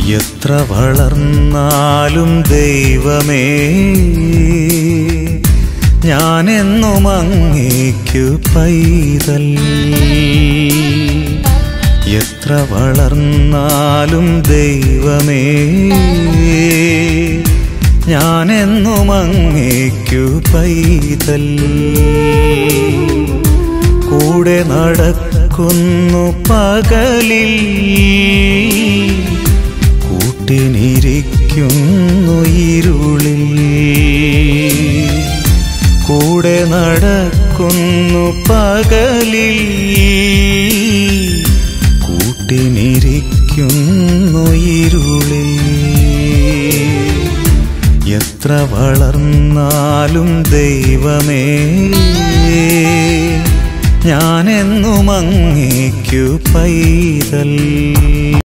എത്ര വളർന്നാലും ദൈവമേ ഞാനെന്നും അങ്ങേക്കു പൈതൽ എത്ര വളർന്നാലും ദൈവമേ ഞാനെന്നും അങ്ങേക്കു പൈതൽ കൂടെ നടക്കുന്നു പകലിൽ കൂട്ടിനിരിക്കുന്നു ഇരുളിൽ കൂടെ നടക്കുന്നു പകലിൽ കൂട്ടിനിരിക്കുന്നു ഇരുളിൽ എത്ര വളർന്നാലും ദൈവമേ ഞാനെന്നും അങ്ങേക്കു പൈതൽ